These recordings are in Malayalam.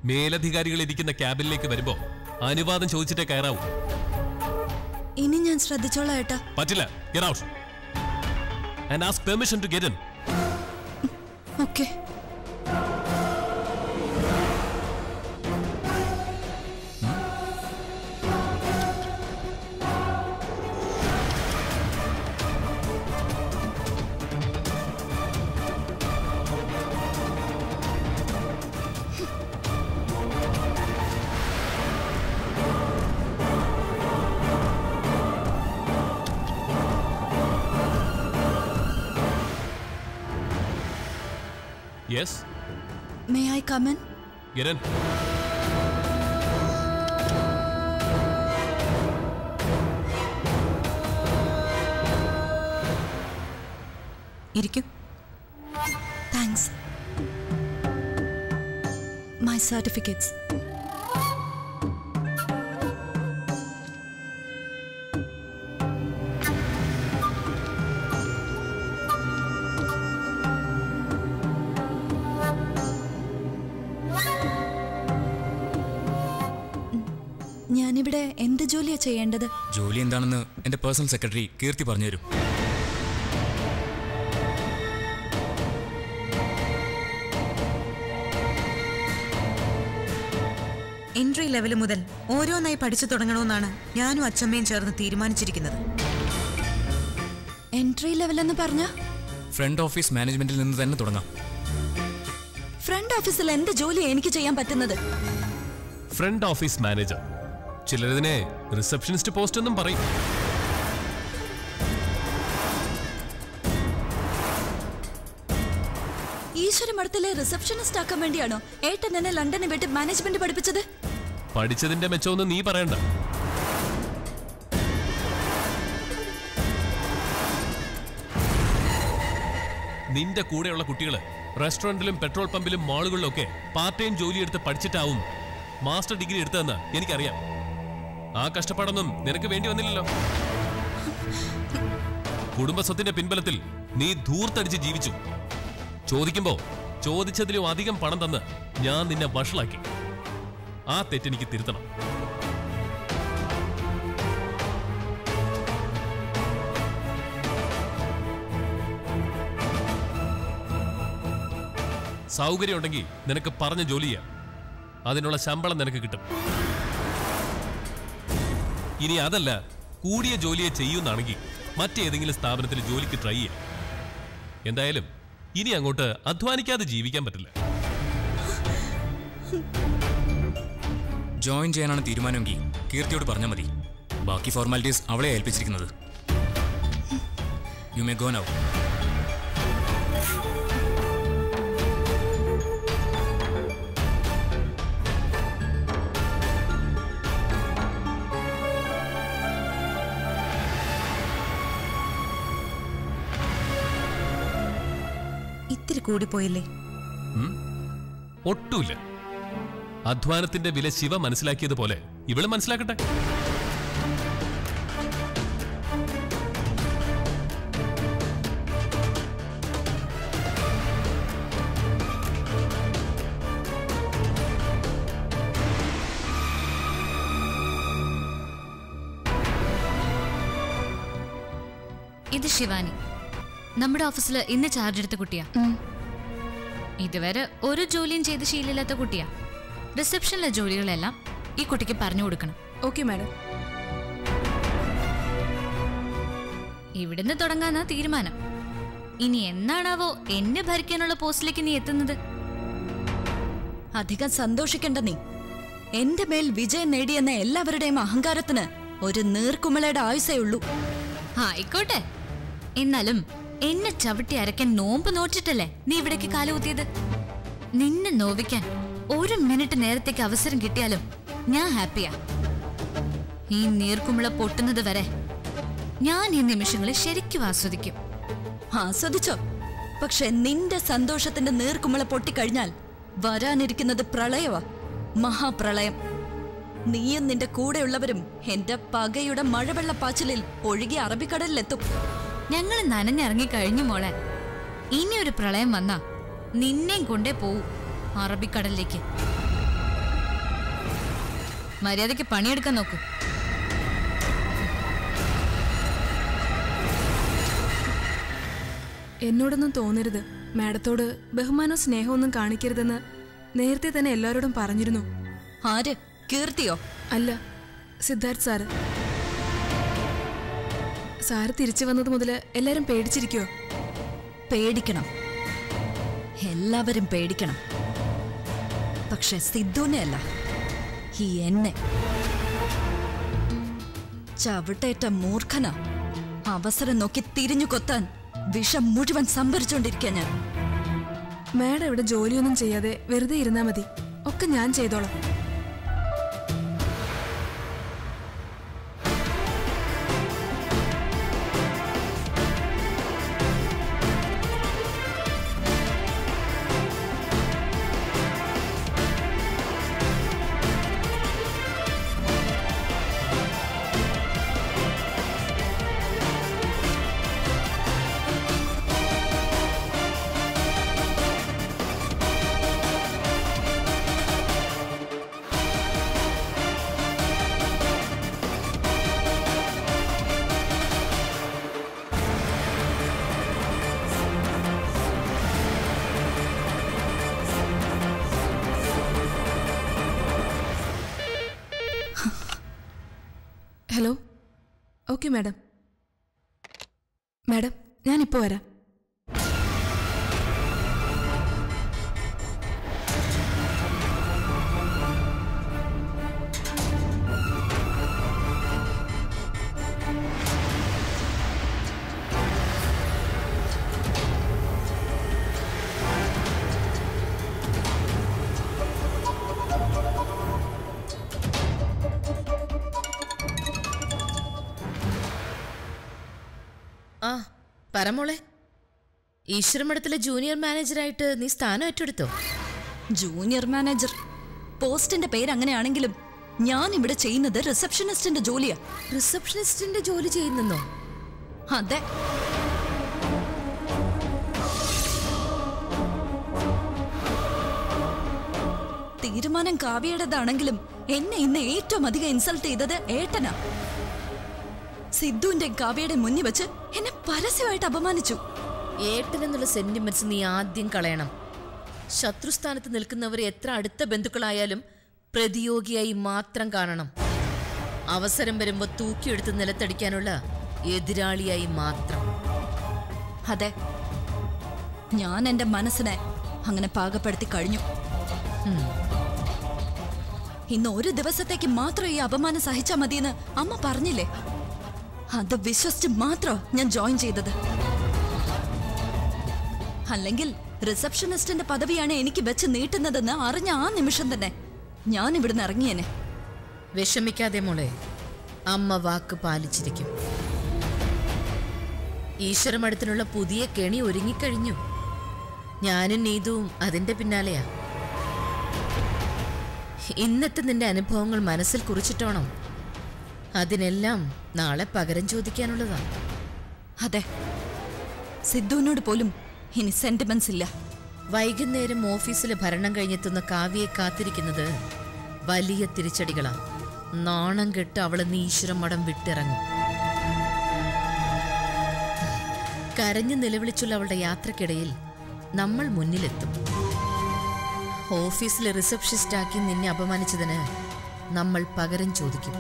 മേലധികാരികൾ ഇരിക്കുന്ന ക്യാബിനിലേക്ക് വരുമ്പോ അനുവാദം ചോദിച്ചിട്ടേ കയറാവൂ ഇനി ഞാൻ ശ്രദ്ധിച്ചോളാം ഏട്ടാ പറ്റില്ല get out and ask permission to get in okay yes may I come in get in ഇരിക്കും താങ്ക്സ് മൈ സർട്ടിഫിക്കറ്റ്സ് ഞാനിവിടെ എന്ത് ജോലിയാ ചെയ്യേണ്ടത് ജോലി എന്താണെന്ന് എന്റെ പേഴ്സണൽ സെക്രട്ടറി കീർത്തി പറഞ്ഞുതരും എൻട്രി ലെവൽ മുതൽ ഓരോന്നായി പഠിച്ചു തുടങ്ങണമെന്നാണ് ഞാനും അച്ഛമ്മയും ചേർന്ന് തീരുമാനിച്ചിരിക്കുന്നത് എൻട്രി ലെവൽ എന്ന് പറഞ്ഞ ഫ്രണ്ട് ഓഫീസ് മാനേജ്മെന്റിൽ നിന്ന് തന്നെ തുടങ്ങാം ഫ്രണ്ട് ഓഫീസിൽ എന്ത് ജോലിയാ എനിക്ക് ചെയ്യാൻ പറ്റുന്നത് ഫ്രണ്ട് ഓഫീസ് മാനേജർ ചിലരിതിനെ റിസപ്ഷനിസ്റ്റ് പോസ്റ്റ് എന്നും പറയും ഈശ്വര മഠത്തിലെ റിസപ്ഷനിസ്റ്റ് ആക്കാൻ വേണ്ടിയാണോ ഏട്ടൻ എന്നെ ലണ്ടനിൽ വിട്ട് മാനേജ്മെന്റ് പഠിപ്പിച്ചത് പഠിച്ചതിന്റെ മെച്ചമൊന്നും നീ പറയണ്ട നിന്റെ കൂടെയുള്ള കുട്ടികള് റെസ്റ്റോറന്റിലും പെട്രോൾ പമ്പിലും മാളുകളിലും ഒക്കെ പാർട്ട് ടൈം ജോലി എടുത്ത് പഠിച്ചിട്ടാവും മാസ്റ്റർ ഡിഗ്രി എടുത്തതെന്ന് എനിക്കറിയാം ആ കഷ്ടപ്പാടൊന്നും നിനക്ക് വേണ്ടി വന്നില്ലല്ലോ കുടുംബസ്വത്തിന്റെ പിൻബലത്തിൽ നീ ധൂർത്തടിച്ച് ജീവിച്ചു ചോദിക്കുമ്പോ ചോദിച്ചതിലും അധികം പണം തന്ന് ഞാൻ നിന്നെ വഷളാക്കി ആ തെറ്റെനിക്ക് തിരുത്തണം സൗകര്യം ഉണ്ടെങ്കിൽ നിനക്ക് പറഞ്ഞ ജോലി ചെയ്യാം അതിനുള്ള ശമ്പളം നിനക്ക് കിട്ടും ഇനി അതല്ല കൂടിയ ജോലിയെ ചെയ്യുന്നാണെങ്കിൽ മറ്റേതെങ്കിലും സ്ഥാപനത്തിൽ ജോലിക്ക് ട്രൈ ചെയ്യാം എന്തായാലും ഇനി അങ്ങോട്ട് അധ്വാനിക്കാതെ ജീവിക്കാൻ പറ്റില്ല ജോയിൻ ചെയ്യാനാണ് തീരുമാനമെങ്കിൽ കീർത്തിയോട് പറഞ്ഞാൽ മതി ബാക്കി ഫോർമാലിറ്റീസ് അവളെ ഏൽപ്പിച്ചിരിക്കുന്നത് യു മേ ഗോ നൗ ഇത്തിരി കൂടിപ്പോയില്ലേ ഒട്ടുമില്ല അധ്വാനത്തിന്റെ വില ശിവ മനസ്സിലാക്കിയതുപോലെ ഇവള് മനസ്സിലാക്കട്ടെ ഇത് ശിവാനി നമ്മുടെ ഓഫീസിൽ ഇന്ന് ചാർജ് എടുത്ത കുട്ടിയാ ഇതുവരെ ഒരു ജോലിയും ചെയ്ത് ശീലമില്ലാത്ത കുട്ടിയാ റിസപ്ഷനിലെ ജോലികളെല്ലാം ഈ കുട്ടിക്ക് പറഞ്ഞു കൊടുക്കണം ഓക്കെ മാഡം ഇവിടുന്ന് തുടങ്ങാനാ തീരുമാനം ഇനി എന്നാണാവോ എന്നെ ഭരിക്കാനുള്ള പോസ്റ്റിലേക്ക് നീ എത്തുന്നത് അധികം സന്തോഷിക്കണ്ട നീ എന്റെ മേൽ വിജയം നേടിയെന്ന എല്ലാവരുടെയും അഹങ്കാരത്തിന് ഒരു നീർക്കുമിളയുടെ ആയുസേ ഉള്ളൂ ആയിക്കോട്ടെ എന്നാലും എന്നെ ചവിട്ടി അരയ്ക്കാൻ നോമ്പ് നോറ്റിട്ടല്ലേ നീ ഇവിടേക്ക് കാലുകുത്തിയത് നിന്നെ നോവിക്കാൻ ഒരു മിനിറ്റ് നേരത്തേക്ക് അവസരം കിട്ടിയാലും ഞാൻ ഹാപ്പിയാ ഈ നീർക്കുമിള പൊട്ടുന്നത് വരെ ഞാൻ ഈ നിമിഷങ്ങളെ ശരിക്കും ആസ്വദിക്കും ആസ്വദിച്ചോ പക്ഷെ നിന്റെ സന്തോഷത്തിന്റെ നീർക്കുമിള പൊട്ടിക്കഴിഞ്ഞാൽ വരാനിരിക്കുന്നത് പ്രളയവാ മഹാപ്രളയം നീയും നിന്റെ കൂടെയുള്ളവരും എന്റെ പകയുടെ മഴവെള്ളപ്പാച്ചിലിൽ ഒഴുകി അറബിക്കടലിലെത്തും ഞങ്ങൾ നനഞ്ഞിറങ്ങി കഴിഞ്ഞു മോളെ ഇനി ഒരു പ്രളയം വന്നാ നിന്നെയും കൊണ്ടേ പോവും അറബിക്കടലിലേക്ക് മര്യാദയ്ക്ക് പണിയെടുക്കാൻ നോക്കൂ എന്നോടൊന്നും തോന്നരുത് മാഡത്തോട് ബഹുമാനോ സ്നേഹമൊന്നും കാണിക്കരുതെന്ന് നേരത്തെ തന്നെ എല്ലാവരോടും പറഞ്ഞിരുന്നു ആര് കീർത്തിയോ അല്ല സിദ്ധാർത്ഥ് സാറ് സാറ് തിരിച്ചു വന്നത് മുതൽ എല്ലാരും പേടിച്ചിരിക്കോ പേടിക്കണം എല്ലാവരും പേടിക്കണം പക്ഷെ സിദ്ധുവിനെ അല്ല ഈ എന്നെ ചവിട്ടേറ്റ മൂർഖന അവസരം നോക്കി തിരിഞ്ഞു കൊത്താൻ വിഷം മുഴുവൻ സംഭരിച്ചുകൊണ്ടിരിക്കുക ഞാൻ മാഡം ഇവിടെ ജോലിയൊന്നും ചെയ്യാതെ വെറുതെ ഇരുന്നാ മതി ഒക്കെ ഞാൻ ചെയ്തോളാം ഹലോ ഓക്കെ മാഡം മാഡം ഞാനിപ്പോൾ വരാം ആ പറമോളെ ഈശ്വരമഠത്തിലെ ജൂനിയർ മാനേജറായിട്ട് നീ സ്ഥാനം ഏറ്റെടുത്തോ ജൂനിയർ മാനേജർ പോസ്റ്റിന്റെ പേര് അങ്ങനെയാണെങ്കിലും ഞാൻ ഇവിടെ ചെയ്യുന്നത് റിസപ്ഷനിസ്റ്റിന്റെ ജോലിയാ റിസപ്ഷനിസ്റ്റിന്റെ ജോലി ചെയ്യുന്നെന്നോ അതെ തീരുമാനം കാവ്യയുടേതാണെങ്കിലും എന്നെ ഇന്ന് ഏറ്റവും അധികം ഇൻസൾട്ട് ചെയ്തത് ഏട്ടനാ സിദ്ധുവിന്റെ കാവ്യയുടെ മുന്നിൽ വെച്ച് എന്നെ പരസ്യമായിട്ട് അപമാനിച്ചു ഏട്ടൻ എന്നുള്ള സെന്റിമെന്റ്സ് നീ ആദ്യം കളയണം ശത്രുസ്ഥാനത്ത് നിൽക്കുന്നവർ എത്ര അടുത്ത ബന്ധുക്കളായാലും പ്രതിയോഗിയായി മാത്രം കാണണം അവസരം വരുമ്പോൾ തൂക്കിയെടുത്ത് നിലത്തടിക്കാനുള്ള എതിരാളിയായി മാത്രം അതെ ഞാൻ എന്റെ മനസ്സിനെ അങ്ങനെ പാകപ്പെടുത്തി കഴിഞ്ഞു ഉം. ഇന്ന് ഒരു ദിവസത്തേക്ക് മാത്രം ഈ അപമാനം സഹിച്ചാ മതിയെന്ന് അമ്മ പറഞ്ഞില്ലേ അത് വിശ്വസിച്ച് മാത്രം ഞാൻ ജോയിൻ ചെയ്തത് അല്ലെങ്കിൽ റിസപ്ഷനിസ്റ്റിന്റെ പദവിയാണ് എനിക്ക് വെച്ച് നീട്ടുന്നതെന്ന് അറിഞ്ഞ ആ നിമിഷം തന്നെ ഞാൻ ഇവിടുന്ന് ഇറങ്ങിയേനെ വിഷമിക്കാതെ മോളെ അമ്മ വാക്ക് പാലിച്ചിരിക്കും ഈശ്വരമഠത്തിനുള്ള പുതിയ കെണി ഒരുങ്ങിക്കഴിഞ്ഞു ഞാനും നീതുവും അതിന്റെ പിന്നാലെയാ ഇന്നത്തെ നിന്റെ അനുഭവങ്ങൾ മനസ്സിൽ കുറിച്ചിട്ടോണം അതിനെല്ലാം നാളെ പകരം ചോദിക്കാനുള്ളതാ അതെ സിദ്ധുവിനോട് പോലും ഇനി സെന്റിമെന്റ്സ് ഇല്ല വൈകുന്നേരം ഓഫീസിലെ ഭരണം കഴിഞ്ഞെത്തുന്ന കാവ്യയെ കാത്തിരിക്കുന്നത് വലിയ തിരിച്ചടികളാ നാണം കെട്ട് അവളെ നീ ഈശ്വരം മഠം വിട്ടിറങ്ങും കരഞ്ഞു നിലവിളിച്ചുള്ള അവളുടെ യാത്രക്കിടയിൽ നമ്മൾ മുന്നിലെത്തും ഓഫീസിലെ റിസപ്ഷനിസ്റ്റാക്കി നിന്നെ അപമാനിച്ചതിന് നമ്മൾ പകരം ചോദിക്കും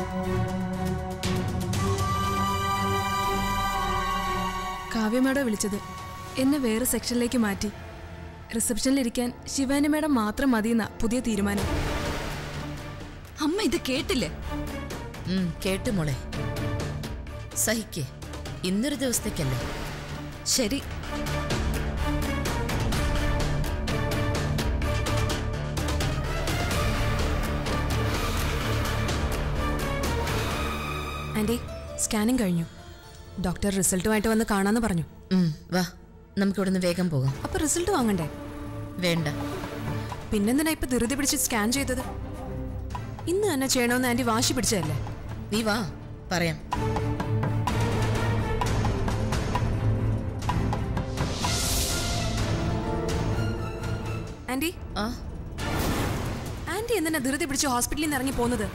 കാവ്യ മേഡം വിളിച്ചത് എന്നെ വേറെ സെക്ഷനിലേക്ക് മാറ്റി റിസപ്ഷനിലിരിക്കാൻ ശിവാനി മേഡം മാത്രം മതിയെന്ന പുതിയ തീരുമാനം അമ്മ ഇത് കേട്ടില്ലേ ഉം, കേട്ടു മോളെ സഹിക്കേ ഇന്നൊരു ദിവസത്തേക്കല്ലേ ശരി ആൻറ്റി സ്കാനിങ് കഴിഞ്ഞു ഡോക്ടർ റിസൾട്ടുമായിട്ട് വന്ന് കാണാന്ന് പറഞ്ഞു ഉം, വാ നമുക്കിവിടുന്ന് വേഗം പോകാം അപ്പൊ റിസൾട്ട് വാങ്ങണ്ടേ വേണ്ട പിന്നെന്തിനാ ഇപ്പൊ ധൃതി പിടിച്ച് സ്കാൻ ചെയ്തത് ഇന്ന് തന്നെ ചെയ്യണമെന്ന് ആൻറ്റി വാശി പിടിച്ചതല്ലേ നീ വാ പറയാം ആൻറ്റി ആ ആൻറ്റി ആന്റി എന്തിനാ ധൃതി പിടിച്ച് ഹോസ്പിറ്റലിൽ നിന്ന് ഇറങ്ങി പോകുന്നത്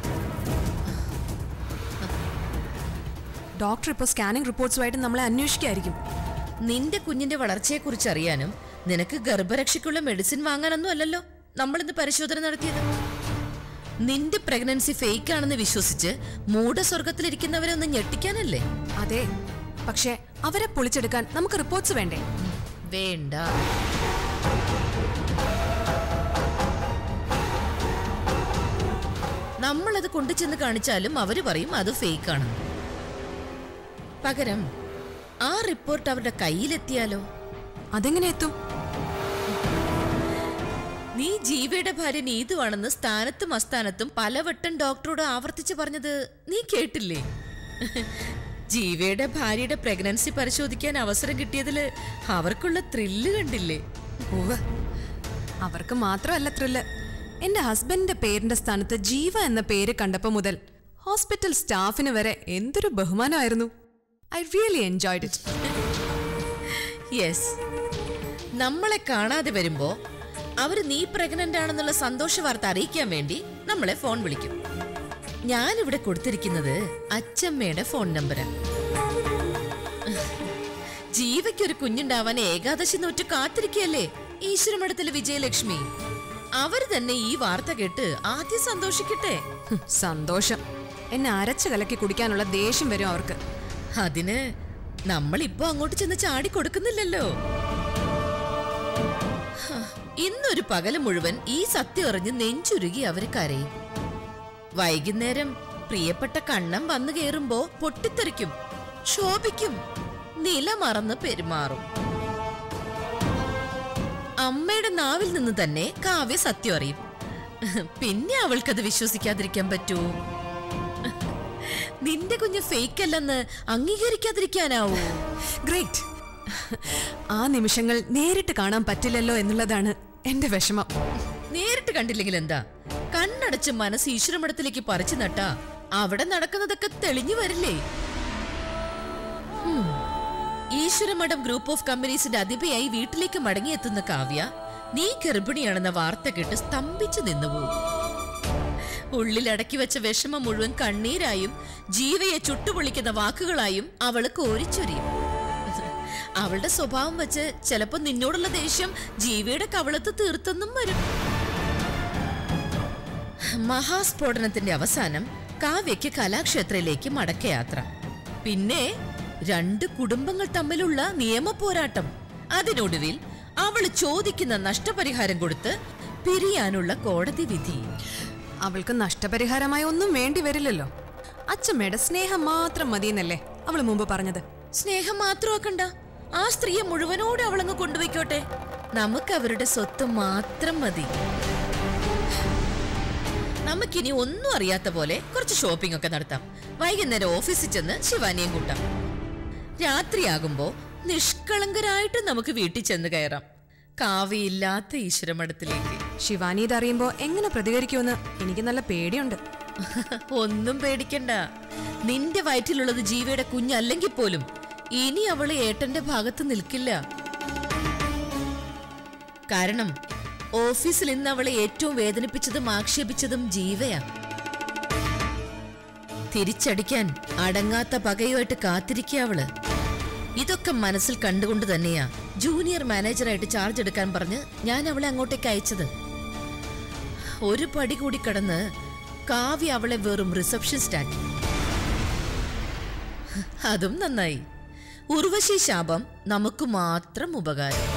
ഡോക്ടർ ഇപ്പോൾ സ്കാനിംഗ് റിപ്പോർട്ട്സുമായിട്ട് നമ്മളെ അന്വേഷിക്കായിരിക്കും നിന്റെ കുഞ്ഞിന്റെ വളർച്ചയെക്കുറിച്ച് അറിയാനും നിനക്ക് ഗർഭരക്ഷയ്ക്കുള്ള മെഡിസിൻ വാങ്ങാനൊന്നും അല്ലല്ലോ നമ്മളിന്ന് പരിശോധന നടത്തിയത് നിന്റെ പ്രഗ്നൻസി ഫേക്ക് ആണെന്ന് വിശ്വസിച്ച് മൂഢസ്വർഗത്തിലിരിക്കുന്നവരെ ഒന്ന് ഞെട്ടിക്കാനല്ലേ അതെ പക്ഷേ അവരെ പൊളിച്ചെടുക്കാൻ നമുക്ക് റിപ്പോർട്ട്സ് വേണ്ടേ വേണ്ട നമ്മളത് കൊണ്ടുചെന്ന് കാണിച്ചാലും അവര് പറയും അത് ഫേക്ക് ആണ് പകരം ആ റിപ്പോർട്ട് അവരുടെ കയ്യിലെത്തിയാലോ അതെങ്ങനെ എത്തും നീ ജീവയുടെ ഭാര്യ നീതുവാണെന്ന് സ്ഥാനത്തും അസ്ഥാനത്തും പലവട്ടം ഡോക്ടറോട് ആവർത്തിച്ച് പറഞ്ഞത് നീ കേട്ടില്ലേ ജീവയുടെ ഭാര്യയുടെ പ്രഗ്നൻസി പരിശോധിക്കാൻ അവസരം കിട്ടിയതില് അവർക്കുള്ള ത്രില്ല് കണ്ടില്ലേ ഉവ്വ്. അവർക്ക് മാത്രമല്ല ത്രില്ല് എന്റെ ഹസ്ബൻഡിന്റെ പേരിന്റെ സ്ഥാനത്ത് ജീവ എന്ന പേര് കണ്ടപ്പോ മുതൽ ഹോസ്പിറ്റൽ സ്റ്റാഫിന് വരെ എന്തൊരു ബഹുമാനമായിരുന്നു I really enjoyed it yes നമ്മളെ കാണാതെ വരുമ്പോ അവര് നീ പ്രഗ്നന്റ് ആണെന്നുള്ള സന്തോഷ വാർത്ത അറിയിക്കാൻ വേണ്ടി നമ്മളെ ഫോൺ വിളിക്കും ഞാൻ ഇവിടെ കൊടുത്തിരിക്കുന്നത് അച്ചമ്മയുടെ ഫോൺ നമ്പരാ ജീവയ്ക്കൊരു കുഞ്ഞുണ്ടാവാൻ ഏകാദശി നോറ്റ് കാത്തിരിക്കല്ലേ ഈശ്വരമഠത്തിലെ വിജയലക്ഷ്മി അവര് തന്നെ ഈ വാർത്ത കേട്ട് ആദ്യം സന്തോഷിക്കട്ടെ ഹും, സന്തോഷം എന്നെ അരച്ചു കലക്കി കുടിക്കാനുള്ള ദേഷ്യം വരും അവർക്ക് അതിന് നമ്മൾ ഇപ്പൊ അങ്ങോട്ട് ചെന്ന് ചാടി കൊടുക്കുന്നില്ലല്ലോ ഹ, ഇന്നൊരു പകല് മുഴുവൻ ഈ സത്യം അറിഞ്ഞ് നെഞ്ചുരുകി അവര് കരയും വൈകുന്നേരം പ്രിയപ്പെട്ട കണ്ണം വന്നു കേറുമ്പോ പൊട്ടിത്തെറിക്കും ശോഭിക്കും നില മറന്ന് പെരുമാറും അമ്മയുടെ നാവിൽ നിന്ന് തന്നെ കാവ്യ സത്യം അറിയും പിന്നെ അവൾക്കത് വിശ്വസിക്കാതിരിക്കാൻ പറ്റുമോ നിന്റെ കുഞ്ഞ് ഫേക്ക് അല്ലെന്ന് അംഗീകരിക്കാതിരിക്കാനാവൂ ഗ്രേറ്റ് ആ നിമിഷങ്ങൾ നേരിട്ട് കാണാൻ പറ്റില്ലല്ലോ എന്നുള്ളതാണ് എന്റെ വിഷമം നേരിട്ട് കണ്ടില്ലെങ്കിൽ എന്താ കണ്ണടച്ച് മനസ്സ് ഈശ്വരമഠത്തിലേക്ക് പറിച്ചു നട്ടാ അവിടെ നടക്കുന്നതൊക്കെ തെളിഞ്ഞു വരില്ലേ ഹും. ഈശ്വരമഠം ഗ്രൂപ്പ് ഓഫ് കമ്പനീസിന്റെ അതിഥിയായി വീട്ടിലേക്ക് മടങ്ങിയെത്തുന്ന കാവ്യ നീ ഗർഭിണിയാണെന്ന വാർത്ത കേട്ട് സ്തംഭിച്ചു നിന്നുപോകും ഉള്ളിൽ അടക്കി വെച്ച വിഷമം മുഴുവൻ കണ്ണീരായും ജീവയെ ചുട്ടുപൊളിക്കുന്ന വാക്കുകളായും അവള് കോരിച്ചൊരിയും അവളുടെ സ്വഭാവം വെച്ച് ചിലപ്പോ നിന്നോടുള്ള ദേഷ്യം ജീവിയുടെ കവളത്ത് തീർത്തെന്നും വരും മഹാസ്ഫോടനത്തിന്റെ അവസാനം കാവ്യയ്ക്ക് കലാക്ഷേത്രയിലേക്ക് മടക്കയാത്ര പിന്നെ രണ്ട് കുടുംബങ്ങൾ തമ്മിലുള്ള നിയമ പോരാട്ടം അതിനൊടുവിൽ അവൾ ചോദിക്കുന്ന നഷ്ടപരിഹാരം കൊടുത്ത് പിരിയാനുള്ള കോടതി വിധി അവൾക്ക് നഷ്ടപരിഹാരമായി ഒന്നും വേണ്ടി വരില്ലല്ലോ അച്ഛമ്മയുടെ സ്നേഹം മാത്രം മതിയെന്നല്ലേ അവള് മുമ്പ് പറഞ്ഞത് സ്നേഹം മാത്രമാക്കണ്ട ആ സ്ത്രീയെ മുഴുവനോടെ അവളങ്ങ് കൊണ്ടുപോയിക്കോട്ടെ നമുക്ക് അവരുടെ സ്വത്ത് മാത്രം മതി നമുക്കിനി ഒന്നും അറിയാത്ത പോലെ കുറച്ച് ഷോപ്പിംഗ് ഒക്കെ നടത്താം വൈകുന്നേരം ഓഫീസിൽ ചെന്ന് ശിവാനിയും കൂട്ടാം രാത്രിയാകുമ്പോ നിഷ്കളങ്കരായിട്ട് നമുക്ക് വീട്ടിൽ ചെന്ന് കയറാം കാവിയില്ലാത്ത ഈശ്വരമഠത്തിലേക്ക് ശിവാനി ഇതറിയുമ്പോ എങ്ങനെ പ്രതികരിക്കുമെന്ന് എനിക്ക് നല്ല പേടിയുണ്ട് ഒന്നും പേടിക്കണ്ട നിന്റെ വയറ്റിലുള്ളത് ജീവയുടെ കുഞ്ഞല്ലെങ്കിൽ പോലും ഇനി അവള് ഏട്ടന്റെ ഭാഗത്ത് നിൽക്കില്ല കാരണം ഓഫീസിൽ ഇന്ന് അവളെ ഏറ്റവും വേദനിപ്പിച്ചതും ആക്ഷേപിച്ചതും ജീവയാ തിരിച്ചടിക്കാൻ അടങ്ങാത്ത പകയുമായിട്ട് കാത്തിരിക്കുക അവള് ഇതൊക്കെ മനസ്സിൽ കണ്ടുകൊണ്ട് തന്നെയാ ജൂനിയർ മാനേജറായിട്ട് ചാർജ് എടുക്കാൻ പറഞ്ഞ് ഞാൻ അവളെ അങ്ങോട്ടേക്ക് അയച്ചത് ഒരു പടി കൂടി കടന്ന് കാവ്യ അവളെ വെറും റിസപ്ഷനിസ്റ്റ് ആക്കി അതും നന്നായി ഉർവശി ശാപം നമുക്ക് മാത്രം ഉപകാരം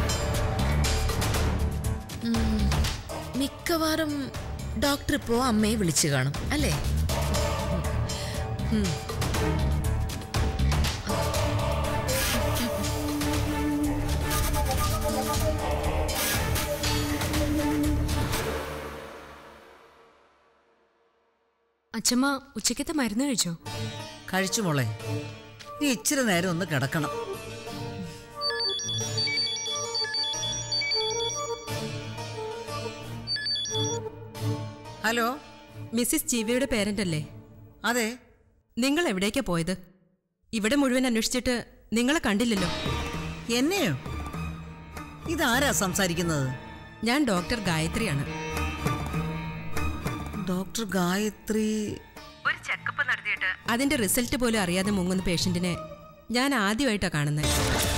ഉം, മിക്കവാറും ഡോക്ടർ ഇപ്പോ അമ്മയെ വിളിച്ചു കാണും അല്ലേ അച്ഛമ്മ ഉച്ചക്കത്തെ മരുന്ന് കഴിച്ചോ കഴിച്ചു മോളെ നീ ഇച്ചിരി നേരം ഒന്ന് കിടക്കണം ഹലോ മിസ്സിസ് ജീവയുടെ പേരന്റ് അല്ലേ അതെ നിങ്ങൾ എവിടേക്കാ പോയത് ഇവിടെ മുഴുവൻ അന്വേഷിച്ചിട്ട് നിങ്ങളെ കണ്ടില്ലല്ലോ എന്നെയോ ഇതാരാ സംസാരിക്കുന്നത് ഞാൻ ഡോക്ടർ ഗായത്രിയാണ് ഡോക്ടർ ഗായത്രി ഒരു ചെക്കപ്പ് നടത്തിയിട്ട് അതിന്റെ റിസൾട്ട് പോലും അറിയാതെ മുങ്ങുന്ന പേഷ്യന്റിനെ ഞാൻ ആദ്യമായിട്ടാണ് കാണുന്നത്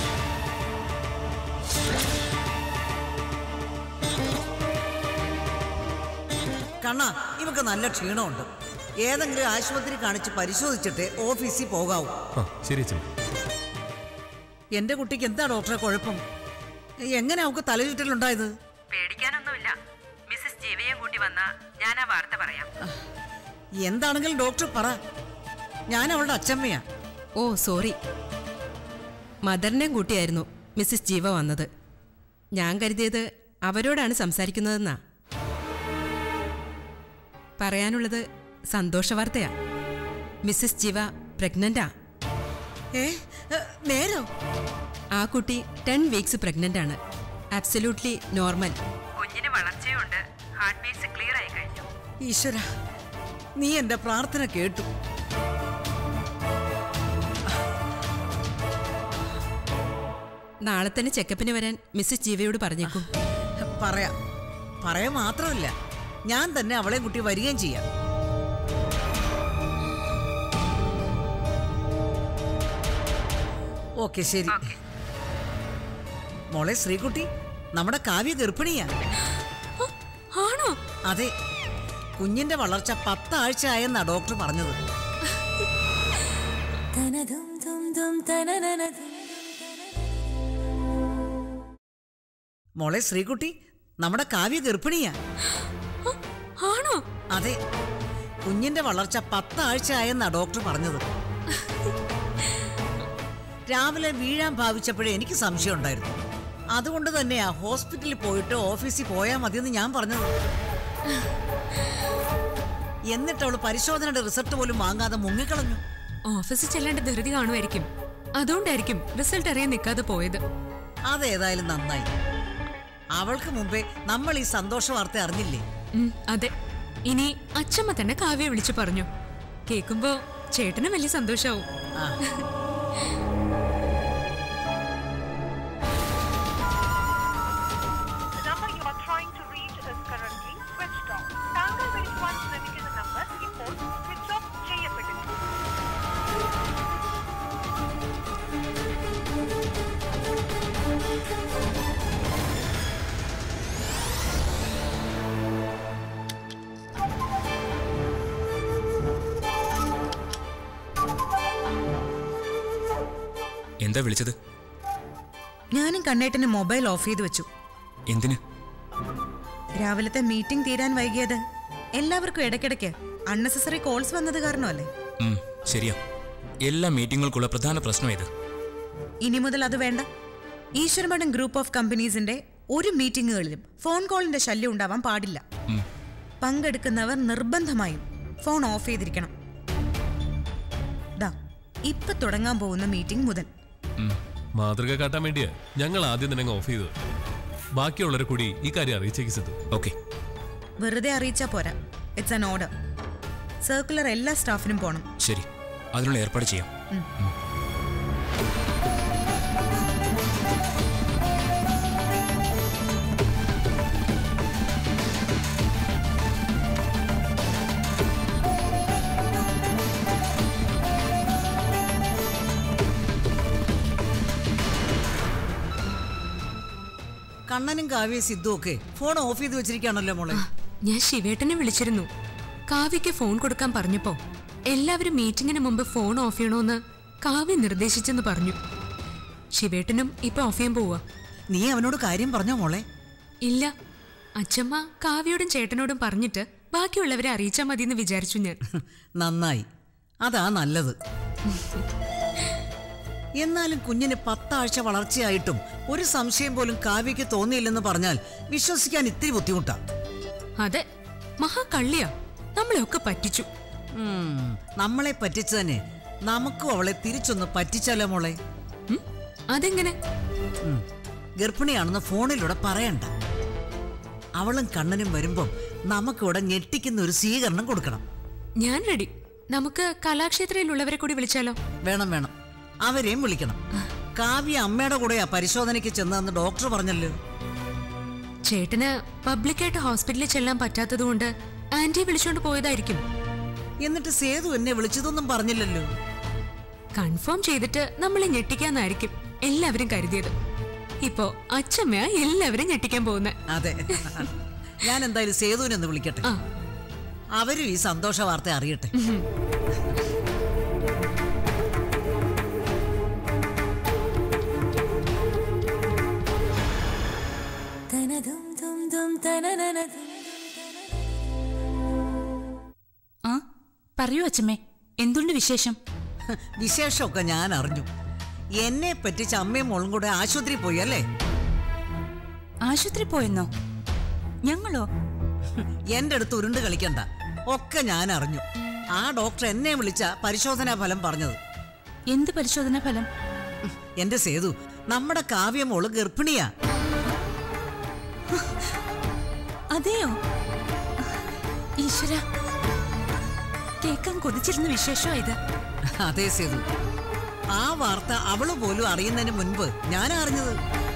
കണ്ണ ഇവക്ക് നല്ല ക്ഷീണമുണ്ട് ഏതെങ്കിലും ആശുപത്രി കാണിച്ച് പരിശോധിച്ചിട്ട് ഓഫീസിൽ പോകാവൂ ആ ശരി അച്ഛൻ എന്റെ കുട്ടിക്ക് എന്താ ഡോക്ടറെ കുഴപ്പം എങ്ങനെ അവക്ക് തലചുറ്റലുണ്ടായത് പേടിക്കാനൊന്നുമില്ല മിസ്സസ് ജീവയും കൂട്ടി വന്ന ഞാൻ ആ വാർത്ത പറയാം എന്താണെങ്കിലും ഡോക്ടർ പറ ഞാൻ അവളുടെ അച്ചമ്മയാ ഓ സോറി മദറിനെയും കൂട്ടിയായിരുന്നു മിസ്സിസ് ജീവ വന്നത് ഞാൻ കരുതിയത് അവരോടാണ് സംസാരിക്കുന്നതെന്നാ പറയാനുള്ളത് സന്തോഷ വാർത്തയാ മിസ്സിസ് ജീവ പ്രഗ്നന്റാ ഏ ഏ, നേരോ ആ കുട്ടി ടെൻ വീക്സ് പ്രഗ്നന്റ് ആണ് അബ്സല്യൂട്ട്ലി നോർമൽ കുഞ്ഞിന് വളർച്ചയുണ്ട് ഹാർട്ട് ബീറ്റ്സ് ക്ലിയർ ആയി കഴിഞ്ഞു ഈശ്വര നീ എന്റെ പ്രാർത്ഥന കേട്ടു നാളെ തന്നെ ചെക്കപ്പിന് വരാൻ മിസ്സിസ് ജീവയോട് പറഞ്ഞേക്കും പറയാം പറയാ മാത്രമല്ല ഞാൻ തന്നെ അവളെ കുട്ടി വരികയും ചെയ്യാം ഓക്കെ ശരി മോളെ ശ്രീകുട്ടി നമ്മുടെ കാവ്യ ഗർഭിണിയാ ആണോ അതെ കുഞ്ഞിന്റെ വളർച്ച പത്താഴ്ച ആയെന്നാ ഡോക്ടർ പറഞ്ഞത് മോളെ ശ്രീകുട്ടി നമ്മുടെ കാവ്യ ഗർഭിണിയാ ആണോ അതെ കുഞ്ഞിന്റെ വളർച്ച പത്താഴ്ച ആയെന്നാ ഡോക്ടർ പറഞ്ഞത് രാവിലെ വീഴാൻ ഭാവിച്ചപ്പോഴേ എനിക്ക് സംശയം ഉണ്ടായിരുന്നു അതുകൊണ്ട് തന്നെയാ ഹോസ്പിറ്റലിൽ പോയിട്ട് ഓഫീസിൽ പോയാൽ മതിയെന്ന് ഞാൻ പറഞ്ഞത് എന്നിട്ട് അവള് പരിശോധനയുടെ റിസൾട്ട് പോലും വാങ്ങാതെ മുങ്ങിക്കളഞ്ഞു ഓഫീസിൽ ചെല്ലേണ്ട ധൃതി കാണുമായിരിക്കും അതുകൊണ്ടായിരിക്കും റിസൾട്ട് അറിയാൻ നിൽക്കാതെ പോയത് അതേതായാലും നന്നായി അവൾക്ക് മുമ്പേ നമ്മൾ ഈ സന്തോഷ വാർത്ത അറിഞ്ഞില്ലേ ഉം, അതെ ഇനി അച്ഛമ്മ തന്നെ കാവ്യ വിളിച്ചു പറഞ്ഞു കേൾക്കുമ്പോ ചേട്ടന് വലിയ സന്തോഷാവും ആ The number you are trying to reach is currently switched off. താങ്കൾ വിളിക്കുവാൻ ശ്രമിക്കുന്ന നമ്പർ ഇപ്പോൾ സ്വിച്ച് ഓഫ് ചെയ്യപ്പെട്ടിട്ടുണ്ട് എന്താ വിളിച്ചത് ഞാനും കണ്ണേട്ടന് മൊബൈൽ ഓഫ് ചെയ്ത് വെച്ചു എന്തിന് രാവിലത്തെ മീറ്റിംഗ് തീരാൻ വൈകിയത് എല്ലാവർക്കും ഇടയ്ക്കിടയ്ക്ക് അൺനെസസറി കോൾസ് വന്നത് കാരണമല്ലേ ഉം, ശരിയാ എല്ലാ മീറ്റിങ്ങുകൾക്കുള്ള പ്രധാന പ്രശ്നം ഇത് ഇനി മുതൽ അത് വേണ്ട ഈശ്വരമഠം ഗ്രൂപ്പ് ഓഫ് കമ്പനീസിന്റെ ഒരു മീറ്റിംഗുകളിലും ഫോൺ കോളിന്റെ ശല്യം ഉണ്ടാവാൻ പാടില്ല ഉം. പങ്കെടുക്കുന്നവർ നിർബന്ധമായും ഫോൺ ഓഫ് ചെയ്തിരിക്കണം ദാ ഇപ്പൊ തുടങ്ങാൻ പോകുന്ന മീറ്റിംഗ് മുതൽ ഉം. മാതൃക കാട്ടാൻ വേണ്ടിയാ ഞങ്ങൾ ആദ്യം തന്നെ അങ്ങ് ഓഫ് ചെയ്തത് ബാക്കിയുള്ളവരെ കൂടി ഈ കാര്യം അറിയിച്ചേക്ക് സിദ്ധു ഓക്കെ വെറുതെ അറിയിച്ചാ പോരാ ഇറ്റ്സ് ആൻ ഓർഡർ സർക്കുലർ എല്ലാ സ്റ്റാഫിനും പോണം ശരി അതിനുള്ള ഏർപ്പാട് ചെയ്യാം കണ്ണനും കാവ്യ സിദ്ധു ഒക്കെ ഫോൺ ഓഫ് ചെയ്ത് വെച്ചിരിക്കുകയാണല്ലോ മോളെ ഞാൻ ശിവേട്ടനെ വിളിച്ചിരുന്നു കാവ്യക്ക് ഫോൺ കൊടുക്കാൻ പറഞ്ഞപ്പോ എല്ലാവരും മീറ്റിംഗിന് മുമ്പ് ഫോൺ ഓഫ് ചെയ്യണോന്ന് കാവ്യ നിർദ്ദേശിച്ചെന്ന് പറഞ്ഞു ശിവേട്ടനും ഇപ്പൊ ഓഫ് ചെയ്യാൻ പോവാ നീ അവനോട് കാര്യം പറഞ്ഞോ മോളെ ഇല്ല അച്ഛമ്മ കാവ്യോടും ചേട്ടനോടും പറഞ്ഞിട്ട് ബാക്കിയുള്ളവരെ അറിയിച്ചാൽ മതിയെന്ന് വിചാരിച്ചു ഞാൻ നന്നായി അതാ നല്ലത് എന്നാലും കുഞ്ഞിന് പത്താഴ്ച വളർച്ചയായിട്ടും ഒരു സംശയം പോലും കാവ്യക്ക് തോന്നിയില്ലെന്ന് പറഞ്ഞാൽ വിശ്വസിക്കാൻ ഇത്തിരി ബുദ്ധിമുട്ടാ അതെ മഹാ കള്ളിയാ നമ്മളെയൊക്കെ പറ്റിച്ചു ഉം, നമ്മളെ പറ്റിച്ചു തന്നെ നമുക്കും അവളെ തിരിച്ചൊന്ന് പറ്റിച്ചാലോ മോളെ ഉം? അതെങ്ങനെ ഉം, ഗർഭിണിയാണെന്ന് ഫോണിലൂടെ പറയണ്ട അവളും കണ്ണനും വരുമ്പം നമുക്കിവിടെ ഞെട്ടിക്കുന്ന ഒരു സ്വീകരണം കൊടുക്കണം ഞാൻ റെഡി നമുക്ക് കലാക്ഷേത്രയിലുള്ളവരെ കൂടി വിളിച്ചാലോ വേണം വേണം അവരെയും വിളിക്കണം കാവ്യ അമ്മയുടെ കൂടെയാ പരിശോധനയ്ക്ക് ചെന്നതെന്ന് ഡോക്ടർ പറഞ്ഞല്ലോ ചേട്ടന് പബ്ലിക്കായിട്ട് ഹോസ്പിറ്റലിൽ ചെല്ലാൻ പറ്റാത്തതുകൊണ്ട് ആന്റി വിളിച്ചോണ്ട് പോയതായിരിക്കും എന്നിട്ട് സേതു എന്നെ വിളിച്ചതൊന്നും പറഞ്ഞില്ലല്ലോ കൺഫേം ചെയ്തിട്ട് നമ്മളെ ഞെട്ടിക്കാന്നായിരിക്കും എല്ലാവരും കരുതിയത് ഇപ്പോ അച്ഛമ്മയാ എല്ലാവരും ഞെട്ടിക്കാൻ പോകുന്നത് അതെ ഞാൻ എന്തായാലും സേതുവിനെ ഒന്ന് വിളിക്കട്ടെ ആ. അവരും ഈ സന്തോഷ വാർത്ത അറിയട്ടെ ആ പറയൂ അച്ഛമ്മേ എന്തുണ്ട് വിശേഷം വിശേഷമൊക്കെ ഞാൻ അറിഞ്ഞു എന്നെ പറ്റിച്ച് അമ്മയും മോളും കൂടെ ആശുപത്രി പോയി അല്ലേ ആശുപത്രി പോയെന്നോ ഞങ്ങളോ എന്റെ അടുത്ത് ഉരുണ്ട് കളിക്കണ്ട ഒക്കെ ഞാൻ അറിഞ്ഞു ആ ഡോക്ടർ എന്നെ വിളിച്ച പരിശോധനാ ഫലം പറഞ്ഞത് എന്ത് പരിശോധനാ ഫലം എന്റെ സേതു നമ്മുടെ കാവ്യമോള് ഗർഭിണിയാ അതെയോ ഈശ്വര കേൾക്കാൻ കൊതിച്ചിരുന്ന വിശേഷമായത് അതെ സേതു ആ വാർത്ത അവള് പോലും അറിയുന്നതിന് മുൻപ് ഞാൻ അറിഞ്ഞത്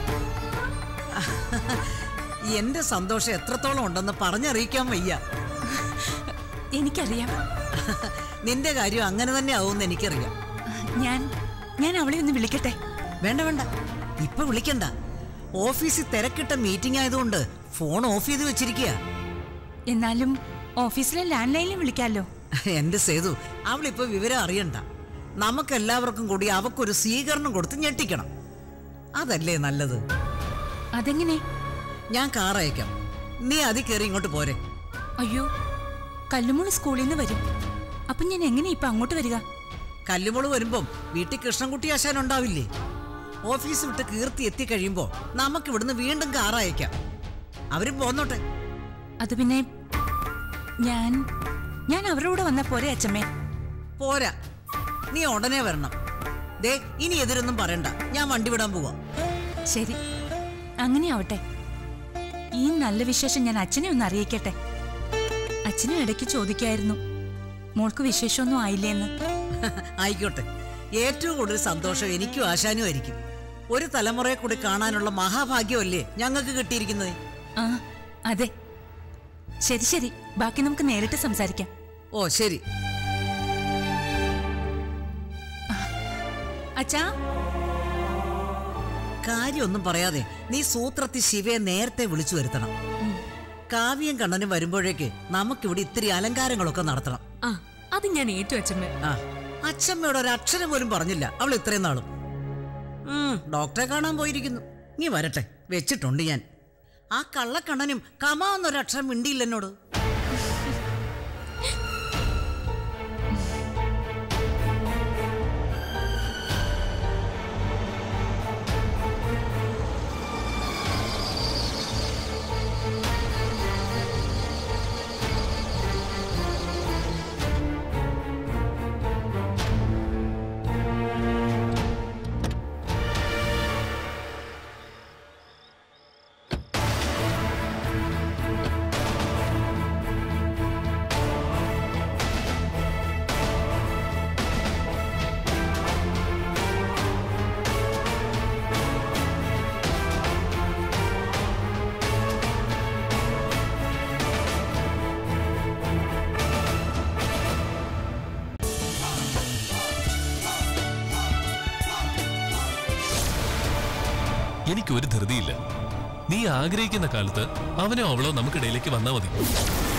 എന്റെ സന്തോഷം എത്രത്തോളം ഉണ്ടെന്ന് പറഞ്ഞറിയിക്കാൻ വയ്യ എനിക്കറിയാം നിന്റെ കാര്യം അങ്ങനെ തന്നെ ആവുമെന്ന് എനിക്കറിയാം ഞാൻ ഞാൻ അവളെ ഒന്ന് വിളിക്കട്ടെ വേണ്ട വേണ്ട ഇപ്പൊ വിളിക്കണ്ട ഓഫീസിൽ തിരക്കിട്ട മീറ്റിംഗ് ആയതുകൊണ്ട് ഫോൺ ഓഫ് ചെയ്ത് വെച്ചിരിക്കുക എന്നാലും ഓഫീസിലെ ലാൻഡ് ലൈനിൽ വിളിക്കാമല്ലോ എന്റെ സേതു അവളിപ്പോ വിവരം അറിയണ്ട നമുക്കെല്ലാവർക്കും കൂടി അവക്കൊരു സ്വീകരണം കൊടുത്ത് ഞെട്ടിക്കണം അതല്ലേ നല്ലത് അതെങ്ങനെ ഞാൻ കാർ അയക്കാം നീ അതി കയറി ഇങ്ങോട്ട് പോരെ അയ്യോ കല്ലുമോള് സ്കൂളിൽ നിന്ന് വരും അപ്പൊ ഞാൻ എങ്ങനെ ഇപ്പൊ അങ്ങോട്ട് വരിക കല്ലുമുള് വരുമ്പം വീട്ടിൽ കൃഷ്ണൻകുട്ടി ആശാൻ ഉണ്ടാവില്ലേ ഓഫീസ് വിട്ട് കീർത്തി എത്തിക്കഴിയുമ്പോ നമുക്ക് ഇവിടുന്ന് വീണ്ടും കാർ അയക്കാം അവരും പോന്നോട്ടെ അത് പിന്നെ ഞാൻ ഞാൻ അവരുടെ കൂടെ വന്നാ പോരെ അച്ഛമ്മേ പോരാ നീ ഉടനെ വരണം ദേ ഇനി എതിരൊന്നും പറയണ്ട ഞാൻ വണ്ടി വിടാൻ പോവാ ശരി അങ്ങനെ ആവട്ടെ ഈ നല്ല വിശേഷം ഞാൻ അച്ഛനെ ഒന്ന് അറിയിക്കട്ടെ അച്ഛനും ഇടയ്ക്ക് ചോദിക്കായിരുന്നു മോൾക്ക് വിശേഷമൊന്നും ആയില്ലേന്ന് ആയിക്കോട്ടെ ഏറ്റവും കൂടുതൽ സന്തോഷം എനിക്കും ആശാനും ആയിരിക്കും ഒരു തലമുറയെ കൂടി കാണാനുള്ള മഹാഭാഗ്യമല്ലേ ഞങ്ങൾക്ക് കിട്ടിയിരിക്കുന്നത് ആ അതെ ശരി ശരി ബാക്കി നമുക്ക് നേരിട്ട് സംസാരിക്കാം ഓ ശരി അച്ഛാ കാര്യമൊന്നും പറയാതെ നീ സൂത്രത്തിൽ ശിവയെ നേരത്തെ വിളിച്ചു വരുത്തണം കാവ്യം കണ്ണനും വരുമ്പോഴേക്ക് നമുക്കിവിടെ ഇത്തിരി അലങ്കാരങ്ങളൊക്കെ നടത്തണം ആ അത് ഞാൻ ഏറ്റു അച്ഛമ്മ ആ അച്ഛമ്മയോട് ഒരു അക്ഷരം പോലും പറഞ്ഞില്ല അവൾ ഇത്രയും നാളും ഉം, ഡോക്ടറെ കാണാൻ പോയിരിക്കുന്നു നീ വരട്ടെ വെച്ചിട്ടുണ്ട് ഞാൻ ആ കള്ളക്കണ്ണനും കമാന്നൊരു അക്ഷരം മിണ്ടിയില്ല എന്നോട് എനിക്ക് ഒരു ധൃതിയില്ല നീ ആഗ്രഹിക്കുന്ന കാലത്ത് അവനോ അവളോ നമുക്കിടയിലേക്ക് വന്നാ മതി